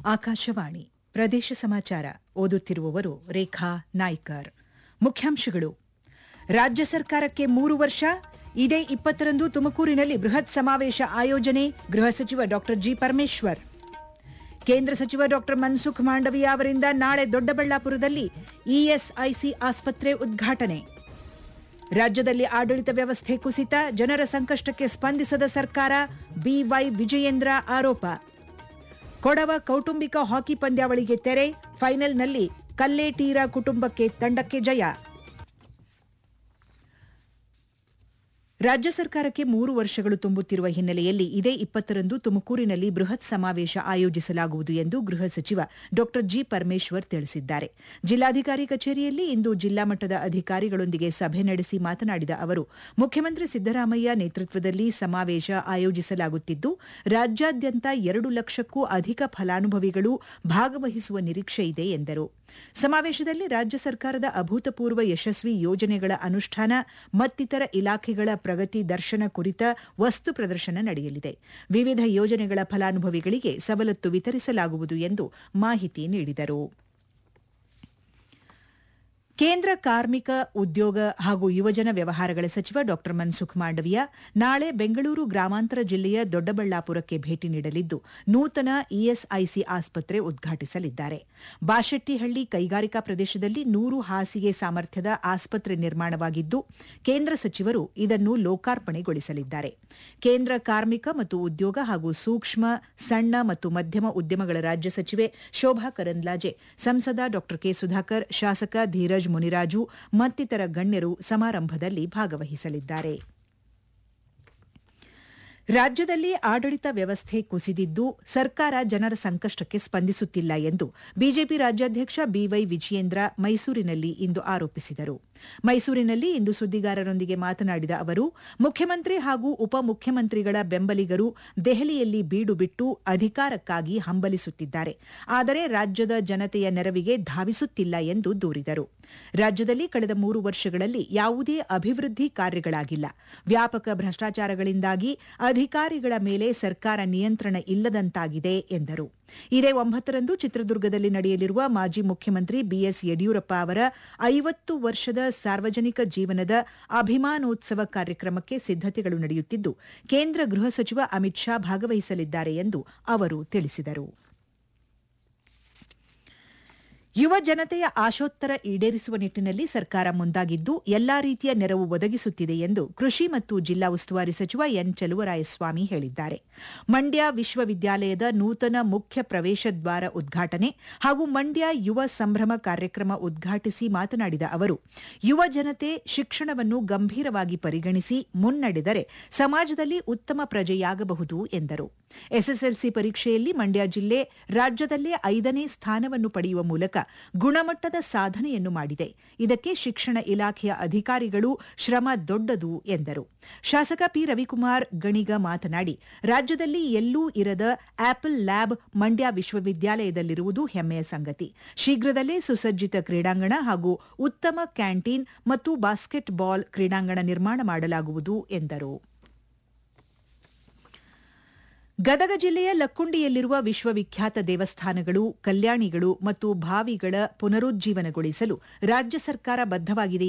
ಆಕಾಶವಾಣಿ ಪ್ರದೇಶ ಸಮಾಚಾರ ಓದುತ್ತಿರುವವರು ರೇಖಾ ನಾಯ್ಕರ್ ಮುಖ್ಯಾಂಶಗಳು ರಾಜ್ಯ ಸರ್ಕಾರಕ್ಕೆ ಮೂರು ವರ್ಷ ಇದೇ ಇಪ್ಪತ್ತರಂದು ತುಮಕೂರಿನಲ್ಲಿ ಬೃಹತ್ ಸಮಾವೇಶ ಆಯೋಜನೆ ಗೃಹ ಸಚಿವ ಡಾ ಜಿ ಪರಮೇಶ್ವರ್ ಕೇಂದ್ರ ಸಚಿವ ಡಾ ಮನ್ಸುಖ್ ಮಾಂಡವಿಯಾ ಅವರಿಂದ ನಾಳೆ ದೊಡ್ಡಬಳ್ಳಾಪುರದಲ್ಲಿ ಇಎಸ್ಐಸಿ ಆಸ್ಪತ್ರೆ ಉದ್ಘಾಟನೆ ರಾಜ್ಯದಲ್ಲಿ ಆಡಳಿತ ವ್ಯವಸ್ಥೆ ಕುಸಿತ ಜನರ ಸಂಕಷ್ಟಕ್ಕೆ ಸ್ಪಂದಿಸದ ಸರ್ಕಾರ ಬಿವೈ ವಿಜಯೇಂದ್ರ ಆರೋಪ ಕೊಡವ ಕೌಟುಂಬಿಕ ಹಾಕಿ ಪಂದ್ಯಾವಳಿಗೆ ತೆರೆ ಫೈನಲ್ನಲ್ಲಿ ಕಲ್ಲೇಟೀರ ಕುಟುಂಬಕ್ಕೆ ತಂಡಕ್ಕೆ ಜಯ ರಾಜ್ಯ ಸರ್ಕಾರಕ್ಕೆ ಮೂರು ವರ್ಷಗಳು ತುಂಬುತ್ತಿರುವ ಹಿನ್ನೆಲೆಯಲ್ಲಿ ಇದೇ ಇಪ್ಪತ್ತರಂದು ತುಮಕೂರಿನಲ್ಲಿ ಬೃಹತ್ ಸಮಾವೇಶ ಆಯೋಜಿಸಲಾಗುವುದು ಎಂದು ಗೃಹ ಸಚಿವ ಡಾ ಜಿ ಪರಮೇಶ್ವರ್ ತಿಳಿಸಿದ್ದಾರೆ ಜಿಲ್ಲಾಧಿಕಾರಿ ಕಚೇರಿಯಲ್ಲಿ ಇಂದು ಜಿಲ್ಲಾ ಮಟ್ಟದ ಅಧಿಕಾರಿಗಳೊಂದಿಗೆ ಸಭೆ ನಡೆಸಿ ಮಾತನಾಡಿದ ಅವರು ಮುಖ್ಯಮಂತ್ರಿ ಸಿದ್ದರಾಮಯ್ಯ ನೇತೃತ್ವದಲ್ಲಿ ಸಮಾವೇಶ ಆಯೋಜಿಸಲಾಗುತ್ತಿದ್ದು ರಾಜ್ಯಾದ್ಯಂತ ಎರಡು ಲಕ್ಷಕ್ಕೂ ಅಧಿಕ ಫಲಾನುಭವಿಗಳು ಭಾಗವಹಿಸುವ ನಿರೀಕ್ಷೆ ಇದೆ ಎಂದರು ಸಮಾವೇಶದಲ್ಲಿ ರಾಜ್ಯ ಸರ್ಕಾರದ ಅಭೂತಪೂರ್ವ ಯಶಸ್ವಿ ಯೋಜನೆಗಳ ಅನುಷ್ಠಾನ ಮತ್ತಿತರ ಇಲಾಖೆಗಳ ಪ್ರಗತಿ ದರ್ಶನ ಕುರಿತ ವಸ್ತು ಪ್ರದರ್ಶನ ನಡೆಯಲಿದೆ ವಿವಿಧ ಯೋಜನೆಗಳ ಫಲಾನುಭವಿಗಳಿಗೆ ಸವಲತ್ತು ವಿತರಿಸಲಾಗುವುದು ಎಂದು ಮಾಹಿತಿ ನೀಡಿದರು ಕೇಂದ್ರ ಕಾರ್ಮಿಕ ಉದ್ಯೋಗ ಹಾಗೂ ಯುವಜನ ವ್ಯವಹಾರಗಳ ಸಚಿವ ಡಾ ಮನ್ಸುಖ್ ಮಾಂಡವಿಯಾ ನಾಳೆ ಬೆಂಗಳೂರು ಗ್ರಾಮಾಂತರ ಜಿಲ್ಲೆಯ ದೊಡ್ಡಬಳ್ಳಾಪುರಕ್ಕೆ ಭೇಟಿ ನೀಡಲಿದ್ದು ನೂತನ ಇಎಸ್ಐಸಿ ಆಸ್ಪತ್ರೆ ಉದ್ಘಾಟಿಸಲಿದ್ದಾರೆ ಬಾಶೆಟ್ಟಿಹಳ್ಳಿ ಕೈಗಾರಿಕಾ ಪ್ರದೇಶದಲ್ಲಿ ನೂರು ಹಾಸಿಗೆ ಸಾಮರ್ಥ್ಯದ ಆಸ್ಪತ್ರೆ ನಿರ್ಮಾಣವಾಗಿದ್ದು ಕೇಂದ್ರ ಸಚಿವರು ಇದನ್ನು ಲೋಕಾರ್ಪಣೆಗೊಳಿಸಲಿದ್ದಾರೆ ಕೇಂದ್ರ ಕಾರ್ಮಿಕ ಮತ್ತು ಉದ್ಯೋಗ ಹಾಗೂ ಸೂಕ್ಷ್ಮ ಸಣ್ಣ ಮತ್ತು ಮಧ್ಯಮ ಉದ್ಯಮಗಳ ರಾಜ್ಯ ಸಚಿವೆ ಶೋಭಾ ಕರಂದ್ಲಾಜೆ ಸಂಸದ ಡಾ ಕೆ ಸುಧಾಕರ್ ಶಾಸಕ ಧೀರಜ್ ಮುನಿರಾಜು ಮತ್ತಿತರ ಗಣ್ಯರು ಸಮಾರಂಭದಲ್ಲಿ ಭಾಗವಹಿಸಲಿದ್ದಾರೆ ರಾಜ್ಯದಲ್ಲಿ ಆಡಳಿತ ವ್ಯವಸ್ಥೆ ಕುಸಿದಿದ್ದು ಸರ್ಕಾರ ಜನರ ಸಂಕಷ್ಟಕ್ಕೆ ಸ್ಪಂದಿಸುತ್ತಿಲ್ಲ ಎಂದು ಬಿಜೆಪಿ ರಾಜ್ಯಾಧ್ಯಕ್ಷ ಬಿವೈ ವಿಜಯೇಂದ್ರ ಮೈಸೂರಿನಲ್ಲಿ ಇಂದು ಆರೋಪಿಸಿದರು ಮೈಸೂರಿನಲ್ಲಿ ಇಂದು ಸುದ್ದಿಗಾರರೊಂದಿಗೆ ಮಾತನಾಡಿದ ಅವರು ಮುಖ್ಯಮಂತ್ರಿ ಹಾಗೂ ಉಪಮುಖ್ಯಮಂತ್ರಿಗಳ ಬೆಂಬಲಿಗರು ದೆಹಲಿಯಲ್ಲಿ ಬೀಡು ಬಿಟ್ಟು ಅಧಿಕಾರಕ್ಕಾಗಿ ಹಂಬಲಿಸುತ್ತಿದ್ದಾರೆ ಆದರೆ ರಾಜ್ಯದ ಜನತೆಯ ನೆರವಿಗೆ ಧಾವಿಸುತ್ತಿಲ್ಲ ಎಂದು ದೂರಿದರು ರಾಜ್ಯದಲ್ಲಿ ಕಳೆದ ಮೂರು ವರ್ಷಗಳಲ್ಲಿ ಯಾವುದೇ ಅಭಿವೃದ್ಧಿ ಕಾರ್ಯಗಳಾಗಿಲ್ಲ ವ್ಯಾಪಕ ಭ್ರಷ್ಟಾಚಾರಗಳಿಂದಾಗಿ ಅಧಿಕಾರಿಗಳ ಮೇಲೆ ಸರ್ಕಾರ ನಿಯಂತ್ರಣ ಇಲ್ಲದಂತಾಗಿದೆ ಎಂದರು ಇದೇ ಒಂಬತ್ತರಂದು ಚಿತ್ರದುರ್ಗದಲ್ಲಿ ನಡೆಯಲಿರುವ ಮಾಜಿ ಮುಖ್ಯಮಂತ್ರಿ ಬಿಎಸ್ ಯಡಿಯೂರಪ್ಪ ಅವರ ಐವತ್ತು ವರ್ಷದ ಸಾರ್ವಜನಿಕ ಜೀವನದ ಅಭಿಮಾನೋತ್ಸವ ಕಾರ್ಯಕ್ರಮಕ್ಕೆ ಸಿದ್ದತೆಗಳು ನಡೆಯುತ್ತಿದ್ದು ಕೇಂದ್ರ ಗೃಹ ಸಚಿವ ಅಮಿತ್ ಶಾ ಭಾಗವಹಿಸಲಿದ್ದಾರೆ ಎಂದು ಅವರು ತಿಳಿಸಿದರು ಯುವ ಜನತೆಯ ಆಶೋತ್ತರ ಈಡೇರಿಸುವ ನಿಟ್ಟಿನಲ್ಲಿ ಸರ್ಕಾರ ಮುಂದಾಗಿದ್ದು ಎಲ್ಲಾ ರೀತಿಯ ನೆರವು ಒದಗಿಸುತ್ತಿದೆ ಎಂದು ಕೃಷಿ ಮತ್ತು ಜಿಲ್ಲಾ ಉಸ್ತುವಾರಿ ಸಚಿವ ಎನ್ ಚಲುವರಾಯಸ್ವಾಮಿ ಹೇಳಿದ್ದಾರೆ ಮಂಡ್ಯ ವಿಶ್ವವಿದ್ಯಾಲಯದ ನೂತನ ಮುಖ್ಯ ಪ್ರವೇಶ ದ್ವಾರ ಉದ್ಘಾಟನೆ ಹಾಗೂ ಮಂಡ್ಯ ಯುವ ಸಂಭ್ರಮ ಕಾರ್ಯಕ್ರಮ ಉದ್ಘಾಟಿಸಿ ಮಾತನಾಡಿದ ಅವರು ಯುವ ಜನತೆ ಶಿಕ್ಷಣವನ್ನು ಗಂಭೀರವಾಗಿ ಪರಿಗಣಿಸಿ ಮುನ್ನಡೆದರೆ ಸಮಾಜದಲ್ಲಿ ಉತ್ತಮ ಪ್ರಜೆಯಾಗಬಹುದು ಎಂದರು ಎಸ್ಎಸ್ಎಲ್ಸಿ ಪರೀಕ್ಷೆಯಲ್ಲಿ ಮಂಡ್ಯ ಜಿಲ್ಲೆ ರಾಜ್ಯದಲ್ಲೇ ಐದನೇ ಸ್ಥಾನವನ್ನು ಪಡೆಯುವ ಮೂಲಕ ಗುಣಮಟ್ಟದ ಸಾಧನೆಯನ್ನು ಮಾಡಿದೆ ಇದಕ್ಕೆ ಶಿಕ್ಷಣ ಇಲಾಖೆಯ ಅಧಿಕಾರಿಗಳು ಶ್ರಮ ದೊಡ್ಡದು ಎಂದರು ಶಾಸಕ ಪಿ ರವಿಕುಮಾರ್ ಗಣಿಗ ಮಾತನಾಡಿ ರಾಜ್ಯದಲ್ಲಿ ಎಲ್ಲೂ ಇರದ ಆಪಲ್ ಲ್ಯಾಬ್ ಮಂಡ್ಯ ವಿಶ್ವವಿದ್ಯಾಲಯದಲ್ಲಿರುವುದು ಹೆಮ್ಮೆಯ ಸಂಗತಿ ಶೀಘ್ರದಲ್ಲೇ ಸುಸಜ್ಜಿತ ಕ್ರೀಡಾಂಗಣ ಹಾಗೂ ಉತ್ತಮ ಕ್ಯಾಂಟೀನ್ ಮತ್ತು ಬಾಸ್ಕೆಟ್ ಬಾಲ್ ಕ್ರೀಡಾಂಗಣ ನಿರ್ಮಾಣ ಮಾಡಲಾಗುವುದು ಎಂದರು ಗದಗ ಜಿಲ್ಲೆಯ ಲಕ್ಕುಂಡಿಯಲ್ಲಿರುವ ವಿಶ್ವವಿಖ್ಯಾತ ದೇವಸ್ಥಾನಗಳು ಕಲ್ಯಾಣಿಗಳು ಮತ್ತು ಬಾವಿಗಳ ಪುನರುಜ್ಜೀವನಗೊಳಿಸಲು ರಾಜ್ಯ ಸರ್ಕಾರ ಬದ್ದವಾಗಿದೆ